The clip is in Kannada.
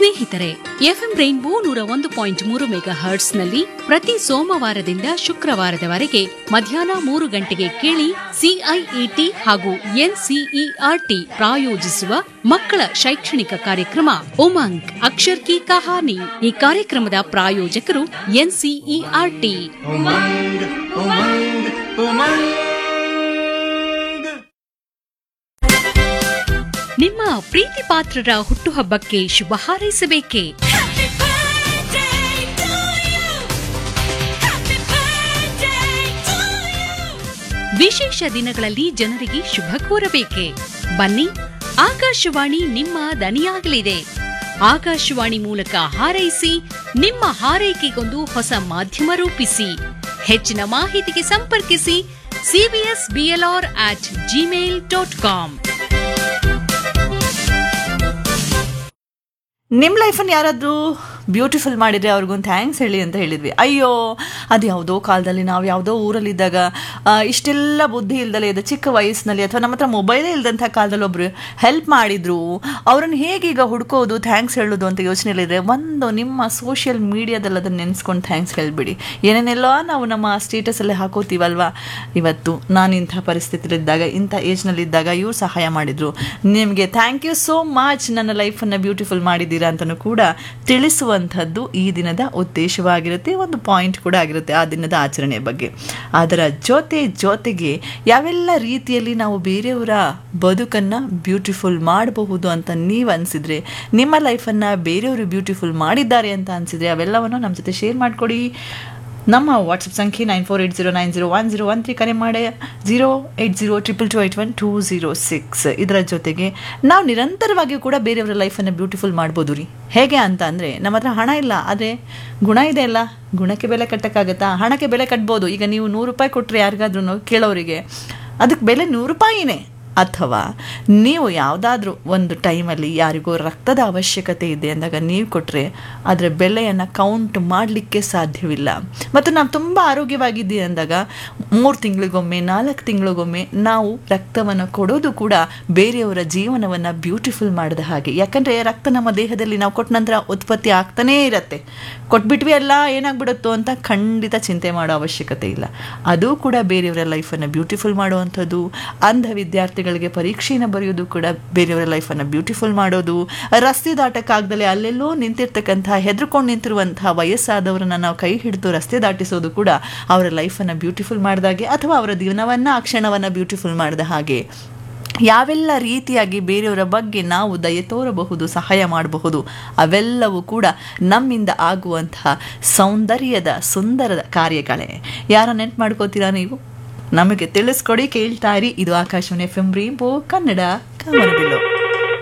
ಸ್ನೇಹಿತರೆ ಎಫ್ಎಂ ರೈನ್ಬೋ ನೂರ ಒಂದು ಪಾಯಿಂಟ್ ಮೂರು ಮೆಗಾ ಹರ್ಟ್ಸ್ ನಲ್ಲಿ ಪ್ರತಿ ಸೋಮವಾರದಿಂದ ಶುಕ್ರವಾರದವರೆಗೆ ಮಧ್ಯಾಹ್ನ ಮೂರು ಗಂಟೆಗೆ ಕೇಳಿ ಸಿಐಇಟಿ ಹಾಗೂ ಎನ್ಸಿಇಆರ್ಟಿ ಪ್ರಾಯೋಜಿಸುವ ಮಕ್ಕಳ ಶೈಕ್ಷಣಿಕ ಕಾರ್ಯಕ್ರಮ ಉಮಂಗ್ ಅಕ್ಷರ್ ಕಿ ಕಹಾನಿ ಈ ಕಾರ್ಯಕ್ರಮದ ಪ್ರಾಯೋಜಕರು ಎನ್ಸಿಇಆರ್ಟಿ ಉಮಂಗ್ ಉಮಂಗ್ ಉಮಂಗ್ ನಿಮ್ಮ ಪ್ರೀತಿ ಪಾತ್ರರ ಹುಟ್ಟುಹಬ್ಬಕ್ಕೆ ಶುಭ ಹಾರೈಸಬೇಕೇ ವಿಶೇಷ ದಿನಗಳಲ್ಲಿ ಜನರಿಗೆ ಶುಭ ಕೋರಬೇಕೆ ಬನ್ನಿ ಆಕಾಶವಾಣಿ ನಿಮ್ಮ ದನಿಯಾಗಲಿದೆ ಆಕಾಶವಾಣಿ ಮೂಲಕ ಹಾರೈಸಿ ನಿಮ್ಮ ಹಾರೈಕೆಗೊಂದು ಹೊಸ ಮಾಧ್ಯಮ ರೂಪಿಸಿ ಹೆಚ್ಚಿನ ಮಾಹಿತಿಗೆ ಸಂಪರ್ಕಿಸಿ CBS BLR at Gmail dot com ನಿಮ್ಮ ಲೈಫನ್ನು ಯಾರಾದರೂ ಬ್ಯೂಟಿಫುಲ್ ಮಾಡಿದರೆ ಅವ್ರಿಗೊಂದು ಥ್ಯಾಂಕ್ಸ್ ಹೇಳಿ ಅಂತ ಹೇಳಿದ್ವಿ ಅಯ್ಯೋ ಅದು ಯಾವುದೋ ಕಾಲದಲ್ಲಿ ನಾವು ಯಾವುದೋ ಊರಲ್ಲಿದ್ದಾಗ ಆ, ಇಷ್ಟೆಲ್ಲ ಬುದ್ಧಿ ಇಲ್ದಲೇ ಇದೆ ಚಿಕ್ಕ ವಯಸ್ಸಿನಲ್ಲಿ ಅಥವಾ ನಮ್ಮ ಹತ್ರ ಮೊಬೈಲೇ ಇಲ್ದಂಥ ಕಾಲದಲ್ಲಿ ಒಬ್ರು ಹೆಲ್ಪ್ ಮಾಡಿದ್ರು ಅವ್ರನ್ನ ಹೇಗೀಗ ಹುಡ್ಕೋದು ಥ್ಯಾಂಕ್ಸ್ ಹೇಳೋದು ಅಂತ ಯೋಚನೆಯಲ್ಲಿದೆ ಒಂದು ನಿಮ್ಮ ಸೋಷಿಯಲ್ ಮೀಡಿಯಾದಲ್ಲಿ ಅದನ್ನು ನೆನೆಸ್ಕೊಂಡು ಥ್ಯಾಂಕ್ಸ್ ಹೇಳಿಬಿಡಿ ಏನೇನೆಲ್ಲೋ ನಾವು ನಮ್ಮ ಸ್ಟೇಟಸಲ್ಲೇ ಹಾಕೋತೀವಲ್ವಾ ಇವತ್ತು ನಾನು ಇಂಥ ಪರಿಸ್ಥಿತಿಲಿದ್ದಾಗ ಇಂಥ ಏಜ್ನಲ್ಲಿದ್ದಾಗ ಇವ್ರು ಸಹಾಯ ಮಾಡಿದರು ನಿಮಗೆ ಥ್ಯಾಂಕ್ ಯು ಸೋ ಮಚ್ ನನ್ನ ಲೈಫನ್ನು ಬ್ಯೂಟಿಫುಲ್ ಮಾಡಿದ್ದೀರಾ ಅಂತಲೂ ಕೂಡ ತಿಳಿಸುವಂಥದ್ದು ಈ ದಿನದ ಉದ್ದೇಶವಾಗಿರುತ್ತೆ ಒಂದು ಪಾಯಿಂಟ್ ಕೂಡ ಆಗಿರುತ್ತೆ ಆ ದಿನದ ಆಚರಣೆ ಬಗ್ಗೆ ಅದರ ಜೊತೆ ಜೊತೆಗೆ ಯಾವೆಲ್ಲ ರೀತಿಯಲ್ಲಿ ನಾವು ಬೇರೆಯವರ ಬದುಕನ್ನು ಬ್ಯೂಟಿಫುಲ್ ಮಾಡಬಹುದು ಅಂತ ನೀವು ಅನಿಸಿದರೆ ನಿಮ್ಮ ಲೈಫನ್ನು ಬೇರೆಯವರು ಬ್ಯೂಟಿಫುಲ್ ಮಾಡಿದ್ದಾರೆ ಅಂತ ಅನಿಸಿದರೆ ಅವೆಲ್ಲವನ್ನು ನಮ್ಮ ಜೊತೆ ಶೇರ್ ಮಾಡಿಕೊಡಿ ನಮ್ಮ ವಾಟ್ಸಪ್ ಸಂಖ್ಯೆ nine four eight zero nine zero one zero one three ಕರೆ ಮಾಡಿ zero eight zero triple two eight one two zero six ಇದರ ಜೊತೆಗೆ ನಾವು ನಿರಂತರವಾಗಿ ಕೂಡ ಬೇರೆಯವರ ಲೈಫನ್ನು ಬ್ಯೂಟಿಫುಲ್ ಮಾಡ್ಬೋದು ರೀ ಹೇಗೆ ಅಂತ ಅಂದರೆ ನಮ್ಮ ಹತ್ರ ಹಣ ಇಲ್ಲ ಆದರೆ ಗುಣ ಇದೆ ಅಲ್ಲ ಗುಣಕ್ಕೆ ಬೆಲೆ ಕಟ್ಟಕ್ಕಾಗತ್ತಾ ಹಣಕ್ಕೆ ಬೆಲೆ ಕಟ್ಬೋದು ಈಗ ನೀವು ನೂರು ರೂಪಾಯಿ ಕೊಟ್ಟರೆ ಯಾರಿಗಾದ್ರೂ ಕೇಳೋರಿಗೆ ಅದಕ್ಕೆ ಬೆಲೆ ನೂರು ರೂಪಾಯಿನೇ ಅಥವಾ ನೀವು ಯಾವುದಾದ್ರೂ ಒಂದು ಟೈಮಲ್ಲಿ ಯಾರಿಗೋ ರಕ್ತದ ಅವಶ್ಯಕತೆ ಇದೆ ಅಂದಾಗ ನೀವು ಕೊಟ್ಟರೆ ಅದರ ಬೆಲೆಯನ್ನು ಕೌಂಟ್ ಮಾಡಲಿಕ್ಕೆ ಸಾಧ್ಯವಿಲ್ಲ ಮತ್ತು ನಾವು ತುಂಬ ಆರೋಗ್ಯವಾಗಿದ್ದೀವಿ ಅಂದಾಗ ಮೂರು ತಿಂಗಳಿಗೊಮ್ಮೆ ನಾಲ್ಕು ತಿಂಗಳಿಗೊಮ್ಮೆ ನಾವು ರಕ್ತವನ್ನು ಕೊಡೋದು ಕೂಡ ಬೇರೆಯವರ ಜೀವನವನ್ನು ಬ್ಯೂಟಿಫುಲ್ ಮಾಡಿದ ಹಾಗೆ ಯಾಕಂದರೆ ರಕ್ತ ನಮ್ಮ ದೇಹದಲ್ಲಿ ನಾವು ಕೊಟ್ಟ ನಂತರ ಉತ್ಪತ್ತಿ ಆಗ್ತಾನೇ ಇರತ್ತೆ ಕೊಟ್ಬಿಟ್ವಿ ಎಲ್ಲ ಏನಾಗ್ಬಿಡುತ್ತೋ ಅಂತ ಖಂಡಿತ ಚಿಂತೆ ಮಾಡೋ ಅವಶ್ಯಕತೆ ಇಲ್ಲ ಅದು ಕೂಡ ಬೇರೆಯವರ ಲೈಫನ್ನು ಬ್ಯೂಟಿಫುಲ್ ಮಾಡುವಂಥದ್ದು ಅಂಧ ವಿದ್ಯಾರ್ಥಿಗಳಿಗೆ ಪರೀಕ್ಷೆನ ಬರೆಯೋದು ಕೂಡ ಬೇರೆಯವರ ಲೈಫನ್ನು ಬ್ಯೂಟಿಫುಲ್ ಮಾಡೋದು ರಸ್ತೆ ದಾಟಕ್ಕಾಗ್ದಲೇ ಅಲ್ಲೆಲ್ಲೋ ನಿಂತಿರ್ತಕ್ಕಂಥ ಹೆದರ್ಕೊಂಡು ನಿಂತಿರುವಂತಹ ವಯಸ್ಸಾದವರನ್ನ ನಾವು ಕೈ ಹಿಡಿದು ರಸ್ತೆ ದಾಟಿಸೋದು ಕೂಡ ಅವರ ಲೈಫನ್ನು ಬ್ಯೂಟಿಫುಲ್ ಮಾಡಿದಾಗೆ ಅಥವಾ ಅವರ ದಿನವನ್ನು ಆ ಕ್ಷಣವನ್ನು ಬ್ಯೂಟಿಫುಲ್ ಮಾಡಿದ ಹಾಗೆ ಯಾವೆಲ್ಲ ರೀತಿಯಾಗಿ ಬೇರೆಯವರ ಬಗ್ಗೆ ನಾವು ದಯೆ ತೋರಬಹುದು ಸಹಾಯ ಮಾಡಬಹುದು ಅವೆಲ್ಲವೂ ಕೂಡ ನಮ್ಮಿಂದ ಆಗುವಂತಹ ಸೌಂದರ್ಯದ ಸುಂದರದ ಕಾರ್ಯಗಳೇ ಯಾರ ನೆನ್ಪು ಮಾಡ್ಕೋತೀರಾ ನೀವು ನಮಗೆ ತಿಳಿಸ್ಕೊಡಿ ಕೇಳ್ತಾ ಇರಿ ಇದು Akashvani F M rainbow Kannada ಕಮನಬಿಲ್ಲು